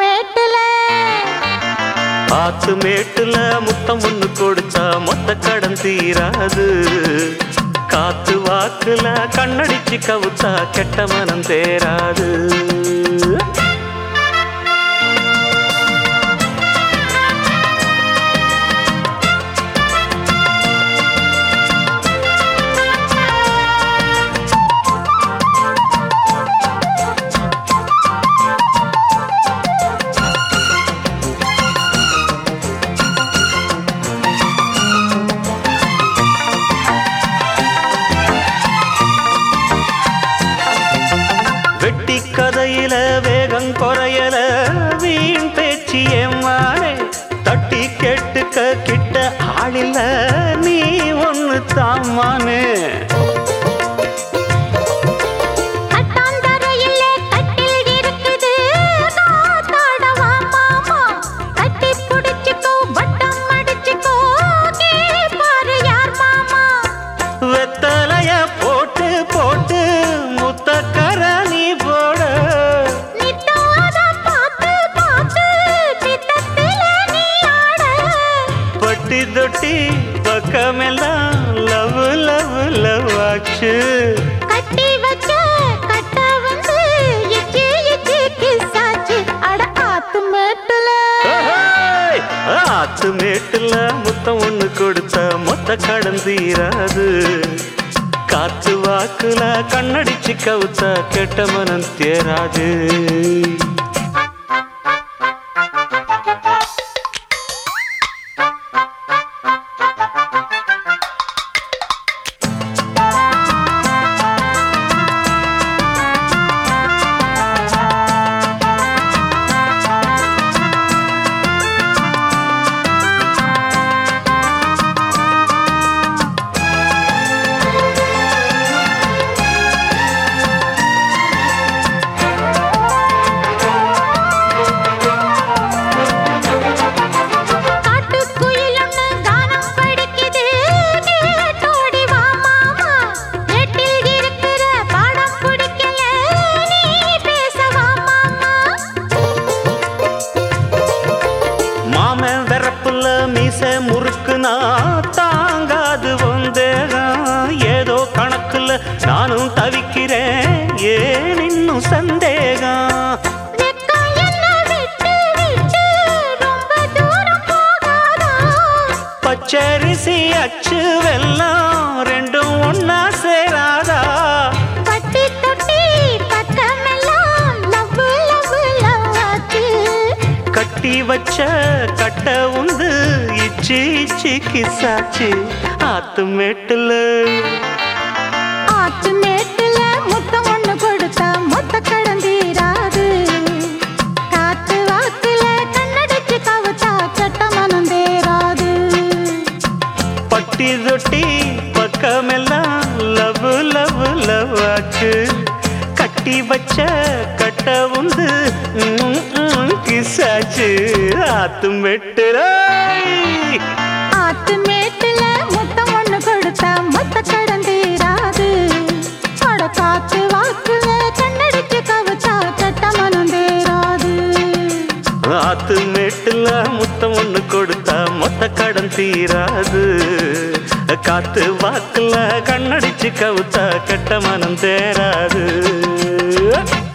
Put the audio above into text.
மேட்டுல ஆத்து மேட்டுல முத்தம் ஒண்ணு கொடுத்தா மொத்த கடன் தீராது காத்து வாக்குல கண்ணடிச்சு கவுத்தா கெட்ட மனம் தேராது வெட்டி கதையில வேகம் குறையல வீண் பேச்சு ஏமானே தட்டி கேட்டுக்க கிட்ட ஆளில்ல நீ ஒண்ணு தாமானே கட்டாந்தரையில கட்டில் இருக்குது காத்தாடவா மாமா கட்டி புடிச்சுக்கோ வட்டம் அடிச்சுக்கோ பாரு யார் மாமா வெத்தலைய போட்டு போட்டு முத்தக்கர நீ போட நித்தாத பார்த்து பார்த்து சித்தத்தில நீ ஆட பட்டி தொட்டி பக்கமெல்லாம் லவ் லவ் லவ் ஆச்சு கட்டி வச்ச கட்ட வந்து இச்சி இச்சி கிசாச்சு அட ஆத்து மேட்டுல ஓஹோய்! ஆத்து மேட்டுல முத்தம் ஒண்ணு கொடுத்த மொத்த கடன் தீராது காத்து வாக்குல கண்ணடிச்சு கவுத்த கெட்ட மனம் தேராது காட்டுக்குயில் ஒண்ணு கானம் படிக்குது கேட்டோடி வா மாமா நெட்டில் இருக்கிற பாடம் பிடிக்கல நீ பேச வா மாமா மாமன் வெறப்புல மீச முறுக்குனா தாங்காது வந்தேகம் ஏதோ கணக்குல நானும் தவிக்கிறேன் ஏன் இன்னும் சந்தேகம் வெக்கம் என்ன விட்டு விட்டு ரொம்ப தூரம் போகாதா பச்சரிசி அச்சு வெல்லம் ரெண்டும் ஒன்னா சேராதா பட்டி தொட்டி பக்கமெல்லாம் லவ் லவ் லவ் ஆச்சு கட்டி வச்ச கட்ட உந்து இச்சி இச்சி கிசாச்சு ஆத்து மேட்டுல ஆத்து மேட்டுல முத்தம் ஒண்ணு கொடுத்தா மொத்த கடந்தீராது காத்து வாக்குல கண்ணடிச்சு கவுத்தா கெட்ட மனம் தேராது பட்டி தொட்டி பக்கமெல்லாம் லவ் லவ் லவ் ஆச்சு கட்டி வச்ச கட்ட உந்து ம், ம், கிசாச்சு ஆத்து மேட்டுல ஆத்து மேட்டுல முத்தம் ஒண்ணு கொடுத்தா மொத்த கடந்தீராது அட காத்து வாக்குல கண்ணடிச்சு கவுத்தா கெட்ட மனம் தேராது ஆத்து மேட்டுல முத்தம் ஒண்ணு கொடுத்தா மொத்த கடன் தீராது காத்து வாக்குல கண்ணடிச்சு கவுத்தா கெட்ட மனம் தேராது